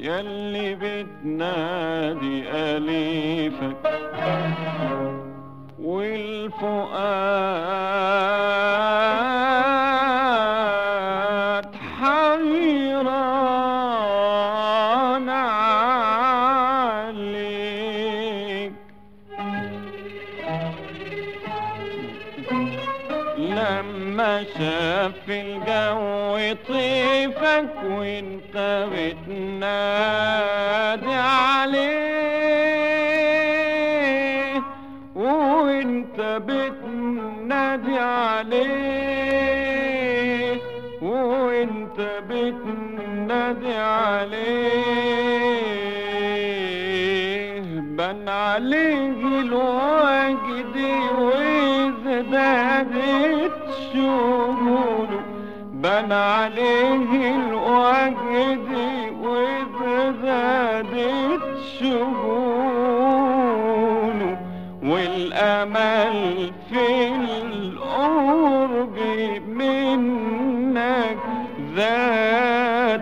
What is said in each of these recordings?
يلي بتنادي أليفك والفؤاد حيران عليك لما شاف الجو طيفك وانت بتنادي عليه وانت بتنادي عليه وانت بتنادي عليه بان عليه الوجد وازدادت شموله بان عليه الوجد وازدادت شموله والامل في القرب منك ذات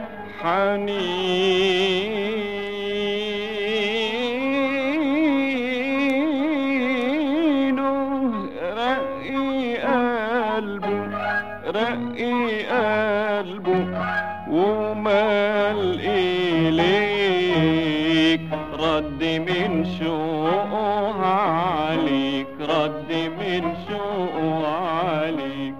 حنينه رقي قلبه رقي قلبه ومال إليك رد من شوقه عليك رد من شوقه عليك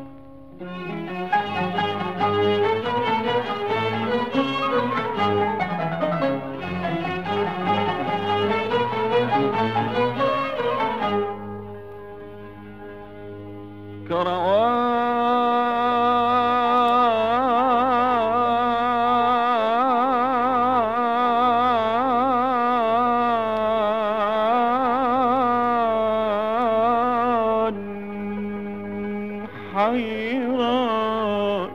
كروان حيران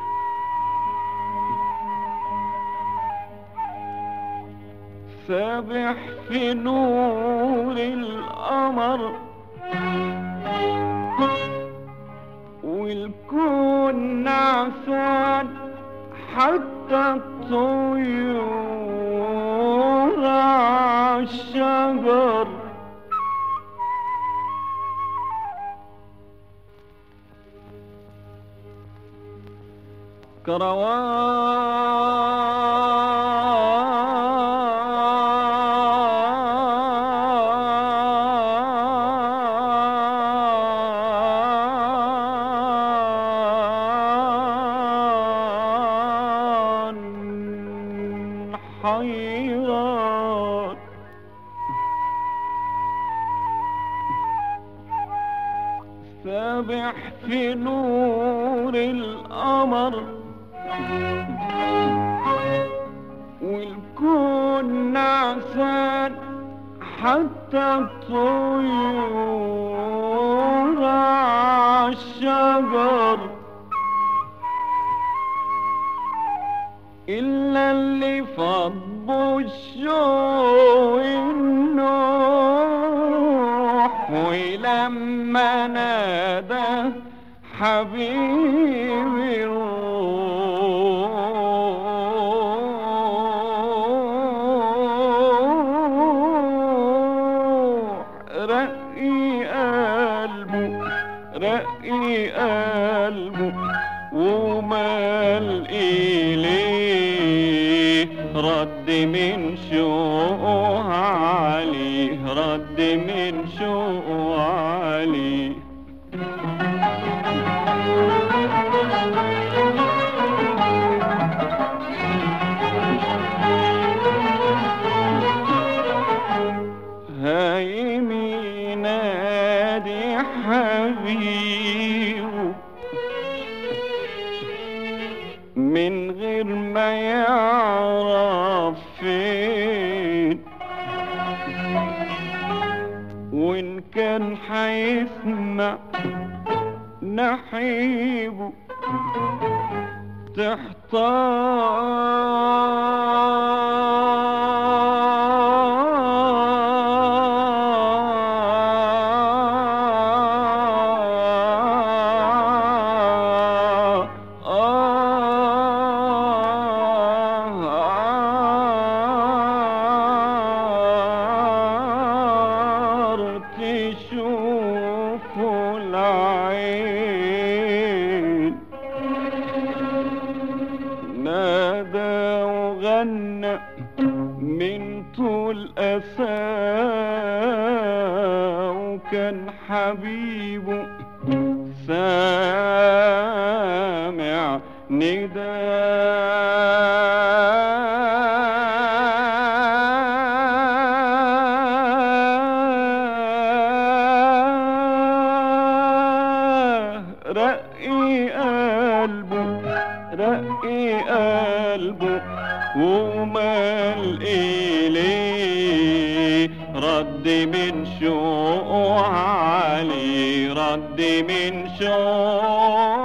سابح في نور القمر والكون نعسان حتى الطيور عالشجر كروان حيران سابح في نور القمر والكون نعسان حتى الطيور عالشجر إلا اللي فضوا الشوق النوح ولما نادى حبيبي الروح رقي قلبه رقي قلبه ومال إليه رد من شوقه عليه رد من شوقه عليه هايم ينادي حبيبه من غير ما يعرف فين وإن كان حيسمع نحيبه تحتار طول أسى وكان حبيبه سامع نداه رقي قلبه رقي قلبه ومال إليه رد من شوق علي رد من شوق